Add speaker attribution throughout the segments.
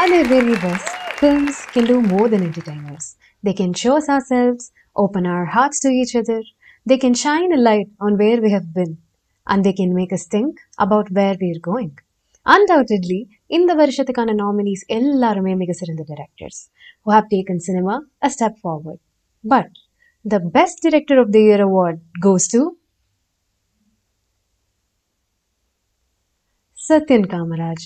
Speaker 1: At their very best, films can do more than entertain us. They can show us ourselves, open our hearts to each other, they can shine a light on where we have been, and they can make us think about where we're going. Undoubtedly, இந்த வருஷத்துக்கான nominees எல்லாருமே மிக சிறந்த directors who have taken cinema a step forward. But the best director of the year award goes to Satyan Kamaraj.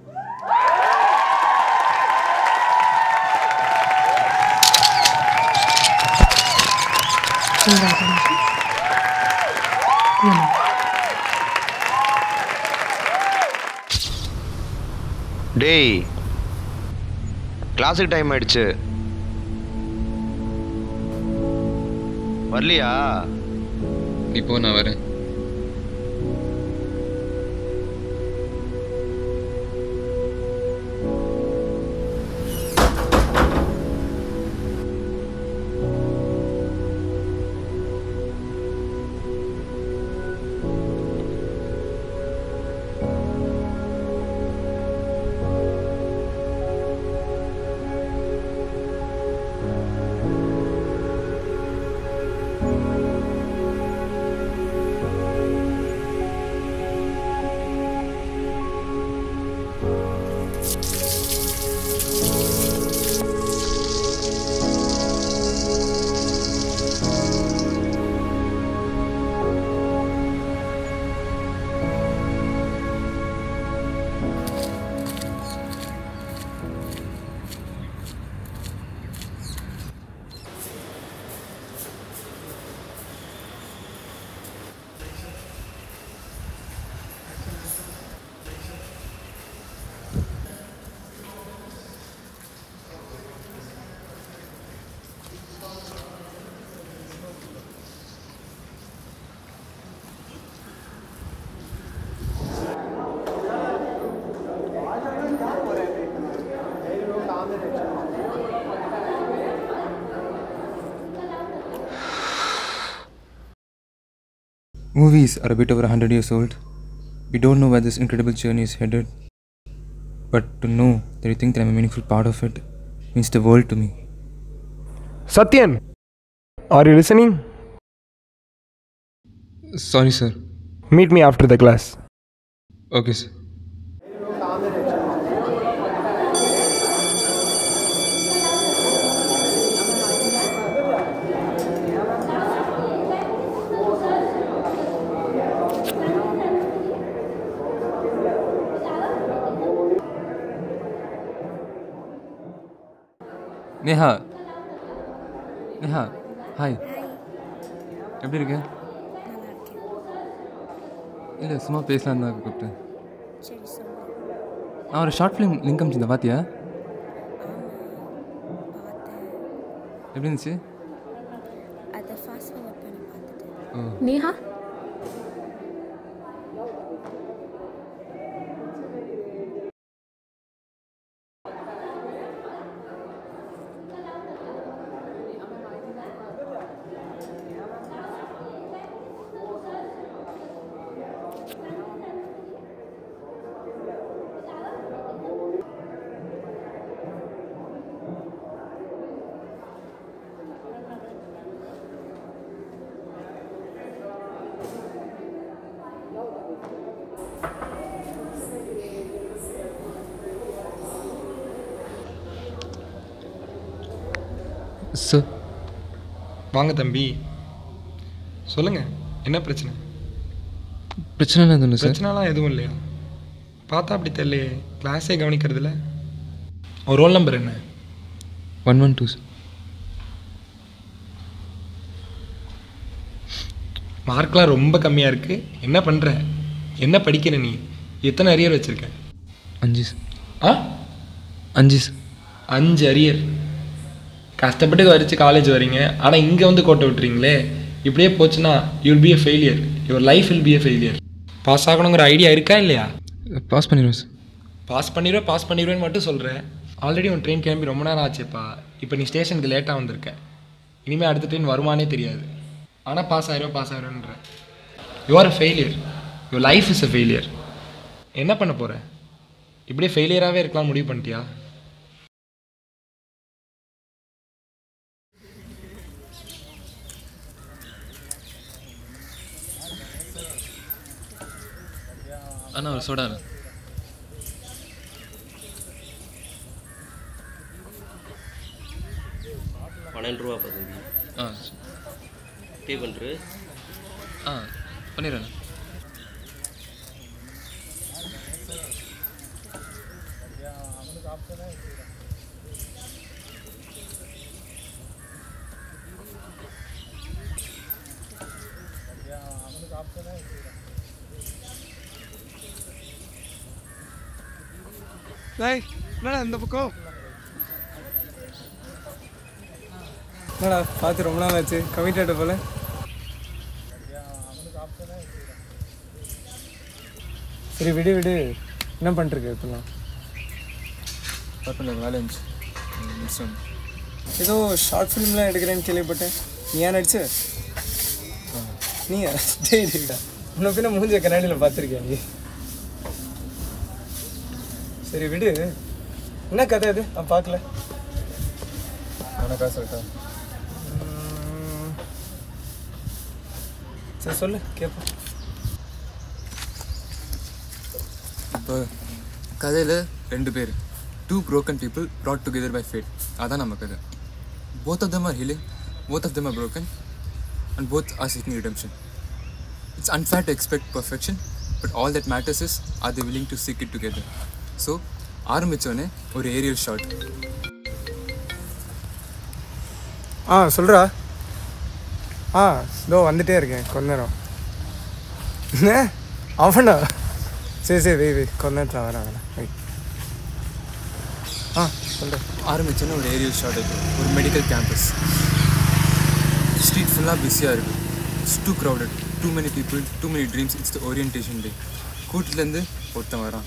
Speaker 1: Congratulations. Yeah.
Speaker 2: டேய் கிளாஸுக்கு time ஆயிடுச்சு வரலையா
Speaker 3: நீ போ நான் வரேன்
Speaker 4: Movies are a bit over 100 years old. We don't know where this incredible journey is headed. But to know that you think that I'm a meaningful part of it means the world to me.
Speaker 5: Satyan, are you listening?
Speaker 3: Sorry, sir.
Speaker 5: Meet me after the class.
Speaker 3: Okay, sir.
Speaker 4: Neha Neha hi எப்படி இருக்க இல்லை சும்மா பேசலாம் தான் கூப்பிட்டேன்
Speaker 6: சரி சொல்லு
Speaker 4: நான் ஒரு ஷார்ட் ஃபிலிம் லிங்க் அமிச்சிருந்தேன் பார்த்தியா எப்படி இருந்துச்சு
Speaker 6: அதை ஃபாஸ்ட் ஃபார்வர்ட் பண்ணி பார்த்துட்டு
Speaker 4: ஓ
Speaker 6: நேஹா
Speaker 3: சார்
Speaker 5: வாங்க தம்பி சொல்லுங்க என்ன பிரச்சனை
Speaker 3: பிரச்சனை இல்லை தானே சார்
Speaker 5: பிரச்சனைலாம் எதுவும் இல்லையா பார்த்தா அப்படி தெரியலையே கிளாஸே கவனிக்கிறதில்ல ஒரு ரோல் நம்பர் என்ன
Speaker 3: ஒன் ஒன் டூ சார்
Speaker 5: மார்க்லாம் ரொம்ப கம்மியாக இருக்கு என்ன பண்ணுற என்ன படிக்கிற நீ எத்தனை அரியர் வச்சிருக்க
Speaker 3: அஞ்சு சார்
Speaker 5: ஆ
Speaker 3: அஞ்சு சார்
Speaker 5: அஞ்சு அரியர் கஷ்டப்பட்டு வரிச்சு காலேஜ் வரீங்க ஆனால் இங்கே வந்து கோட்டை விட்டுறீங்களே இப்படியே போச்சுன்னா you'll be a failure your life will be a failure pass ஆகணுங்கிற ஐடியா இருக்கா இல்லையா
Speaker 3: பாஸ் பண்ணிடுவேன் சார்
Speaker 5: பாஸ் பண்ணிடுவேன் பாஸ் பண்ணிடுவேன்னு மட்டும் சொல்கிறேன் ஆல்ரெடி உன் ட்ரெயின் கிளம்பி ரொம்ப நேரம் ஆச்சுப்பா இப்போ நீ ஸ்டேஷனுக்கு லேட்டாக வந்திருக்க இனிமேல் அடுத்த ட்ரெயின் வருமானே தெரியாது ஆனால் பாஸ் ஆயிரும் பாஸ் ஆயிரும்ன்ற you are a failure your life is a failure என்ன பண்ண போகிற இப்படியே ஃபெயிலியராகவே இருக்கலாம் முடிவு பண்ணிட்டியா
Speaker 3: அண்ணா ஒரு சோடா
Speaker 2: பன்னெண்டு ரூபா பதவி
Speaker 3: ஆ
Speaker 2: பே பண்ணுரு
Speaker 3: ஆ பண்ணிடுறேண்ணா
Speaker 7: டேய் என்னடா இந்த பக்கம் என்னடா பார்த்து ரொம்ப நாள் ஆச்சு கமிட்டட் போல சரி விடு விடு என்ன பண்ணிருக்கு இப்பெல்லாம்
Speaker 4: பரவாயில்ல வேலை இருந்துச்சு மிஸ்
Speaker 7: ஏதோ ஷார்ட் ஃபிலிம்லாம் எடுக்கிறேன்னு கேள்விப்பட்டேன் நீ ஏன் நடிச்ச நீ டேய் டேய்டா உன்னை பின்ன மூஞ்ச கண்ணாடியில் பார்த்துருக்கியா நீ சரி விடு என்ன கதை அது நான் பார்க்கல
Speaker 4: உனக்கா சொல்லிட்டா
Speaker 7: உம். சரி சொல்லு கேட்போம்
Speaker 4: இப்போ கதையில் ரெண்டு பேர் two broken people brought together by fate அதான் நம்ம கதை both of them are healing both of them are broken and both are seeking redemption it's unfair to expect perfection but all that matters is are they willing to seek it together so ஆரம்பித்தோடனே ஒரு aerial shot
Speaker 7: ஆ சொல்கிறா ஆ இதோ வந்துட்டே இருக்கேன் கொஞ்ச நேரம் என்ன அவனா சரி சரி வெய் வெய் கொஞ்ச நேரத்தில் வரேன் வரேன் வெய் ஆ சொல்கிறேன்
Speaker 4: ஆரம்பிச்சோன்னே ஒரு ஏரியல் ஷாட் அது ஒரு மெடிக்கல் கேம்பஸ் ஸ்ட்ரீட் ஃபுல்லாக பிஸியாக இருக்குது it's too crowded too many people too many dreams it's the orientation day கூட்டிலேருந்து ஒருத்தன் வரான்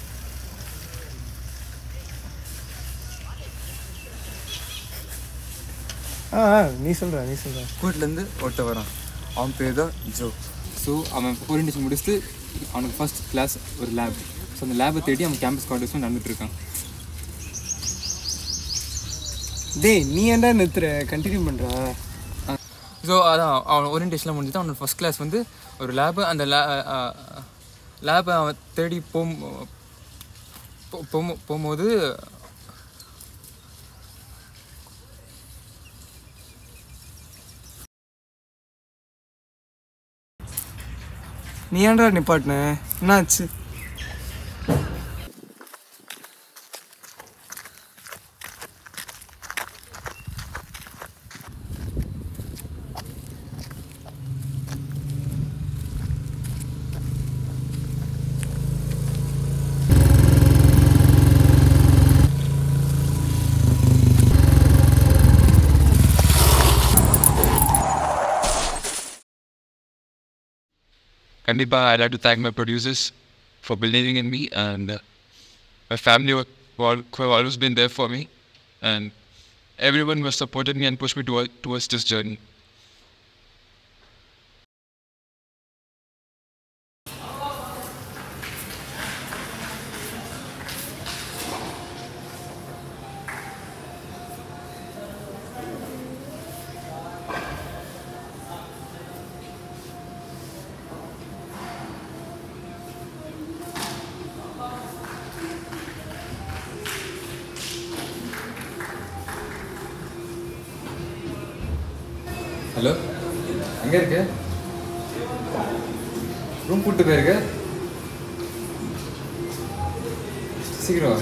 Speaker 7: ஆ ஆ நீ சொல்கிற நீ சொல்கிற
Speaker 4: கூட்டிலேருந்து ஒருத்தன் வரான் அவன் பேர் தான் ஜோ ஸோ அவன் ஓரியன்டேஷன் முடிச்சுட்டு அவனுக்கு ஃபர்ஸ்ட் கிளாஸ் ஒரு லேப் ஸோ அந்த லேபை தேடி அவன் கேம்பஸ் கார்டர்ஸும் நடந்துட்டு இருக்கான்
Speaker 7: டேய் நீ ஏன்டா நிறுத்துற கண்டினியூ பண்ணுறா
Speaker 4: ஸோ அதான் அவன் ஓரியன்டேஷனில் முடிஞ்சுட்டு அவனோட ஃபஸ்ட் கிளாஸ் வந்து ஒரு லேபு அந்த லே லேபை அவன் தேடி போகும் போ- போகும் போகும்போது
Speaker 7: நீ ஏன்டா நிப்பாட்டின என்னாச்சு
Speaker 8: Kandipa, I'd like to thank my producers for believing in me and uh, my family who who al- who have always been there for me and everyone who has supported me and pushed me toward, towards this journey.
Speaker 4: Hello எங்கே இருக்க room கூப்பிட்டு போயிருக்க சீக்கிரம் வா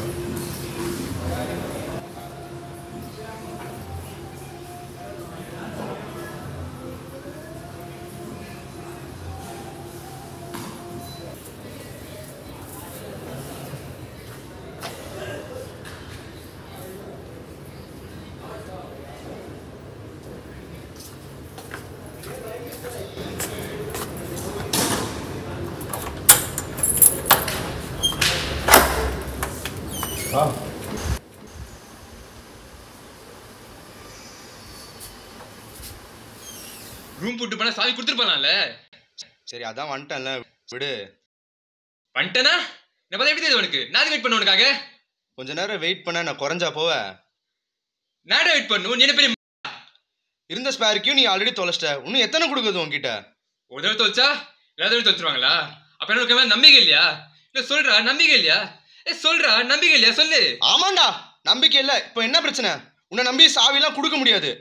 Speaker 3: room போட்டு போனா சாவி கொடுத்துட்டு போலாம்ல
Speaker 9: சரி அதான் வந்துட்டேன்ல விடு
Speaker 3: வந்துட்டேனா நான் பார்த்தா எப்படி தெரியுது உனக்கு நான் வெயிட் பண்ண உனக்காக
Speaker 9: கொஞ்ச நேரம் வெயிட் பண்ண நான் குறைஞ்சா போவேன்
Speaker 3: நான் வெயிட் பண்ணும் நீ என்ன பெரிய
Speaker 9: இருந்த ஸ்பேருக்கையும் நீ ஆல்ரெடி தொலைச்சிட்ட இன்னும் எத்தனை கொடுக்குது உன்கிட்ட
Speaker 3: ஒரு தடவை தொலைச்சா எல்லா தடவை தொலைச்சிருவாங்களா அப்ப என்ன உனக்கு மேல நம்பிக்கை இல்லையா இல்ல சொல்றா நம்பிக்கை இல்லையா ஏ சொல்றா நம்பிக்கை இல்லையா சொல்லு
Speaker 9: ஆமாண்டா நம்பிக்கை இல்ல இப்போ என்ன பிரச்சனை உன்னை நம்பி சாவிலாம் கொடுக்க முடியாது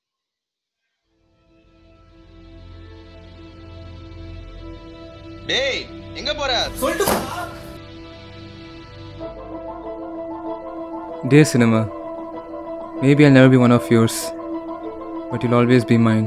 Speaker 9: டேய் எங்க போற சொல்லிட்டு
Speaker 4: Dear cinema, maybe I'll never be one of yours, but you'll always be mine.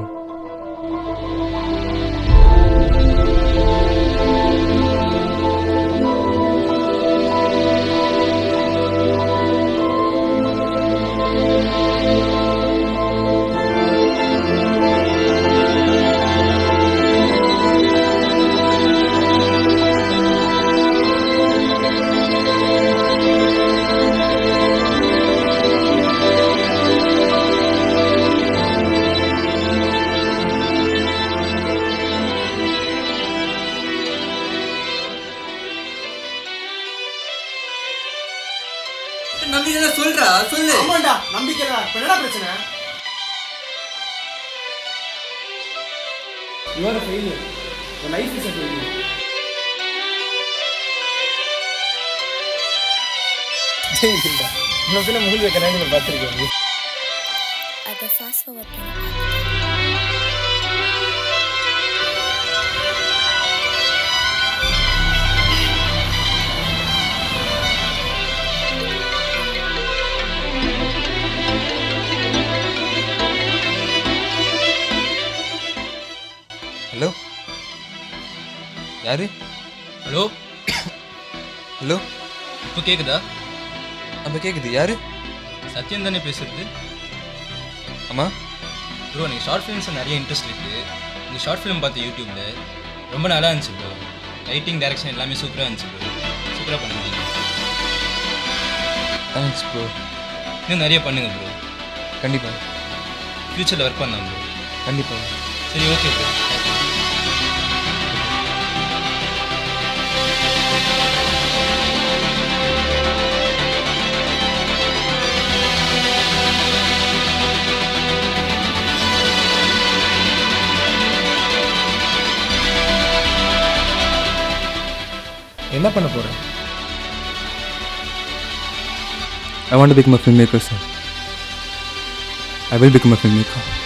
Speaker 3: நம்பிக்கை சொல்றா சொல்லு
Speaker 7: ஆமாண்டா நம்பிக்கை இல்ல இப்போ என்னடா பிரச்சனை You are a failure. Your life is a failure. ஜெயிக்கிண்டா இன்னும் பின்ன மூலி வைக்கிறேன் நீங்கள் பார்த்துருக்கீங்க
Speaker 6: அதை ஃபாஸ்ட் ஃபார்வர்ட் பண்ணி பார்த்துட்டேன்
Speaker 4: ஹலோ யாரு
Speaker 3: ஹலோ
Speaker 4: ஹலோ
Speaker 3: இப்போ கேக்குதா
Speaker 4: நம்ம கேட்குது யாரு
Speaker 3: சத்யன் தானே பேசுறது
Speaker 4: ஆமா
Speaker 3: ப்ரோ எனக்கு ஷார்ட் ஃபிலிம்ஸ் நிறைய இன்ட்ரெஸ்ட் இருக்கு இந்த ஷார்ட் ஃபிலிம் பார்த்து யூடியூப்ல ரொம்ப நல்லா இருந்துச்சு ப்ரோ ரைட்டிங் டைரக்ஷன் எல்லாமே சூப்பராக இருந்துச்சு ப்ரோ சூப்பராக பண்ணுவீங்க
Speaker 4: தேங்க்ஸ் ப்ரோ
Speaker 3: இன்னும் நிறைய பண்ணுங்க ப்ரோ
Speaker 4: கண்டிப்பாக
Speaker 3: ஃப்யூச்சரில் ஒர்க் பண்ணலாம் ப்ரோ
Speaker 4: கண்டிப்பாக
Speaker 3: சரி ஓகே ப்ரோ
Speaker 5: என்ன பண்ண போற
Speaker 4: I want to become a filmmaker, sir. I will become a filmmaker.